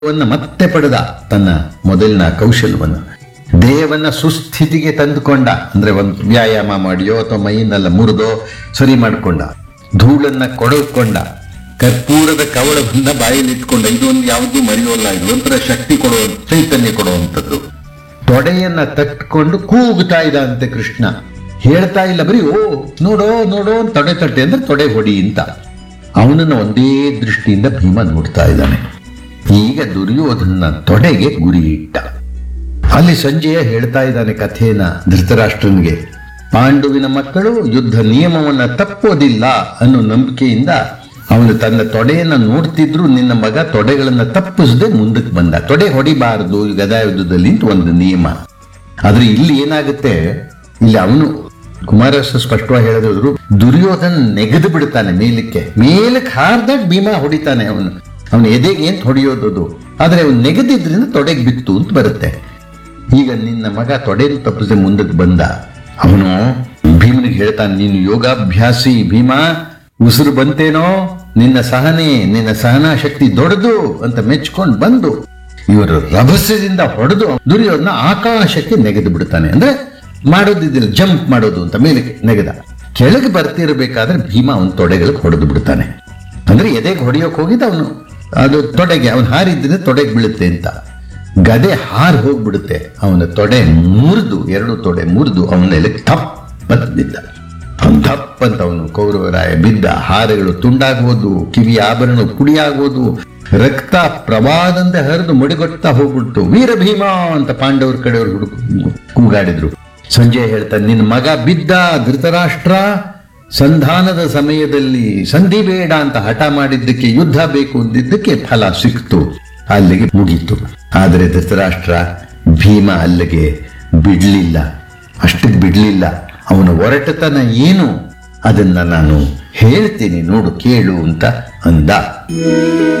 ವನ್ನ ಮತ್ತೆ ಪಡೆದ ತನ್ನ ಮೊದಲಿನ ಕೌಶಲ್ಯವನ್ನು ದೇಹವನ್ನ ಸುಸ್ಥಿತಿಗೆ ತಂದುಕೊಂಡ ಅಂದ್ರೆ ಒಂದು ವ್ಯಾಯಾಮ ಮಾಡಿಯೋ ಅಥವಾ ಮೈಯನ್ನೆಲ್ಲ ಮುರಿದೋ ಸರಿ ಮಾಡಿಕೊಂಡ ಧೂಳನ್ನ ಕೊಡಕೊಂಡ ಕರ್ಪೂರದ ಕವಳವನ್ನ ಬಾಯಲ್ಲಿ ಇಟ್ಕೊಂಡ ಇದೊಂದು ಯಾವುದು ಮರೆಯೋಲ್ಲ ಇದು ಒಂಥರ ಶಕ್ತಿ ಕೊಡುವ ಚೈತನ್ಯ ಕೊಡುವಂಥದ್ದು ತೊಡೆಯನ್ನ ತಟ್ಕೊಂಡು ಕೂಗುತ್ತಾ ಇದ್ದ ಅಂತೆ ಕೃಷ್ಣ ಹೇಳ್ತಾ ಇಲ್ಲ ಬರೀ ಓ ನೋಡೋ ನೋಡೋ ಅಂತ ತೊಡೆ ತಟ್ಟೆ ಅಂದ್ರೆ ತೊಡೆ ಹೊಡಿ ಅಂತ ಅವನನ್ನ ಒಂದೇ ದೃಷ್ಟಿಯಿಂದ ಭೀಮ ನೋಡ್ತಾ ಇದ್ದಾನೆ ಈಗ ದುರ್ಯೋಧನ ತೊಡೆಗೆ ಗುರಿ ಇಟ್ಟ ಅಲ್ಲಿ ಸಂಜಯ ಹೇಳ್ತಾ ಇದ್ದಾನೆ ಕಥೆಯನ್ನ ಧೃತರಾಷ್ಟ್ರನಿಗೆ ಪಾಂಡುವಿನ ಮಕ್ಕಳು ಯುದ್ಧ ನಿಯಮವನ್ನ ತಪ್ಪೋದಿಲ್ಲ ಅನ್ನೋ ನಂಬಿಕೆಯಿಂದ ಅವನು ತನ್ನ ತೊಡೆಯನ್ನ ನೋಡ್ತಿದ್ರು ನಿನ್ನ ಮಗ ತೊಡೆಗಳನ್ನ ತಪ್ಪಿಸದೆ ಮುಂದಕ್ಕೆ ಬಂದ ತೊಡೆ ಹೊಡಿಬಾರದು ಈ ಗದಾ ಯುದ್ಧದಲ್ಲಿ ಅಂತ ಒಂದು ನಿಯಮ ಆದ್ರೆ ಇಲ್ಲಿ ಏನಾಗುತ್ತೆ ಇಲ್ಲಿ ಅವನು ಕುಮಾರಸ್ವ ಸ್ಪಷ್ಟವಾಗಿ ಹೇಳಿದ್ರು ದುರ್ಯೋಧನ ನೆಗೆದು ಬಿಡ್ತಾನೆ ಮೇಲಕ್ಕೆ ಮೇಲಕ್ಕೆ ಹಾರ್ದಾಗ ಭೀಮ ಹೊಡಿತಾನೆ ಅವನು ಅವನ ಎದೆಗೆ ಅಂತ ಹೊಡೆಯೋದು ಅದು ಆದ್ರೆ ಅವನು ನೆಗೆದಿದ್ರಿಂದ ತೊಡೆಗೆ ಬಿತ್ತು ಅಂತ ಬರುತ್ತೆ ಈಗ ನಿನ್ನ ಮಗ ತೊಡೆಯನ್ನು ತಪ್ಪಿಸದೆ ಮುಂದಕ್ಕೆ ಬಂದ ಅವನು ಭೀಮನಿಗೆ ಹೇಳ್ತಾನೆ ನೀನು ಯೋಗಾಭ್ಯಾಸಿ ಭೀಮ ಉಸಿರು ಬಂತೇನೋ ನಿನ್ನ ಸಹನೆ ನಿನ್ನ ಸಹನಾ ಶಕ್ತಿ ದೊಡ್ಡದು ಅಂತ ಮೆಚ್ಕೊಂಡು ಬಂದು ಇವರು ರಭಸದಿಂದ ಹೊಡೆದು ದುರ್ಯೋಧನ ಆಕಾಶಕ್ಕೆ ನೆಗೆದು ಬಿಡ್ತಾನೆ ಅಂದ್ರೆ ಮಾಡೋದಿದ್ದಿಲ್ಲ ಜಂಪ್ ಮಾಡೋದು ಅಂತ ಮೇಲೆ ನೆಗೆದ ಕೆಳಗೆ ಬರ್ತಿರ್ಬೇಕಾದ್ರೆ ಭೀಮ ಅವನ ತೊಡೆಗಳಿಗೆ ಹೊಡೆದು ಬಿಡ್ತಾನೆ ಅಂದ್ರೆ ಎದೆಗೆ ಹೊಡೆಯೋಕೆ ಹೋಗಿದ್ದ ಅವನು ಅದು ತೊಡೆಗೆ ಅವನು ಹಾರಿದ್ರೆ ತೊಡೆಗೆ ಬೀಳುತ್ತೆ ಅಂತ ಗದೆ ಹಾರಿ ಹೋಗ್ಬಿಡುತ್ತೆ ಅವನ ತೊಡೆ ಮುರಿದು ಎರಡು ತೊಡೆ ಮುರಿದು ಅವನ ಟಪ್ ಅಂತ ಬಿದ್ದ ಅವನು ಟಪ್ ಅಂತ ಅವನು ಕೌರವರಾಯ ಬಿದ್ದ ಹಾರಗಳು ತುಂಡಾಗೋದು ಕಿವಿ ಆಭರಣ ಪುಡಿಯಾಗೋದು ರಕ್ತ ಪ್ರವಾದಂತೆ ಹರಿದು ಮಡಿಗೊಡ್ತಾ ಹೋಗ್ಬಿಡ್ತು ವೀರ ಭೀಮ ಅಂತ ಪಾಂಡವರ ಕಡೆಯವರು ಹುಡುಕು ಕೂಗಾಡಿದ್ರು ಸಂಜಯ್ ಹೇಳ್ತಾನೆ ನಿನ್ನ ಮಗ ಬಿದ್ದ ಧೃತರಾಷ್ಟ್ರ ಸಂಧಾನದ ಸಮಯದಲ್ಲಿ ಸಂಧಿ ಬೇಡ ಅಂತ ಹಠ ಮಾಡಿದ್ದಕ್ಕೆ ಯುದ್ಧ ಬೇಕು ಅಂದಿದ್ದಕ್ಕೆ ಫಲ ಸಿಕ್ತು ಅಲ್ಲಿಗೆ ಮುಗೀತು ಆದರೆ ಧೃತರಾಷ್ಟ್ರ ಭೀಮ ಅಲ್ಲಿಗೆ ಬಿಡ್ಲಿಲ್ಲ ಅಷ್ಟಕ್ಕೆ ಬಿಡ್ಲಿಲ್ಲ ಅವನ ಒರಟತನ ಏನು ಅದನ್ನ ನಾನು ಹೇಳ್ತೀನಿ ನೋಡು ಕೇಳು ಅಂತ ಅಂದ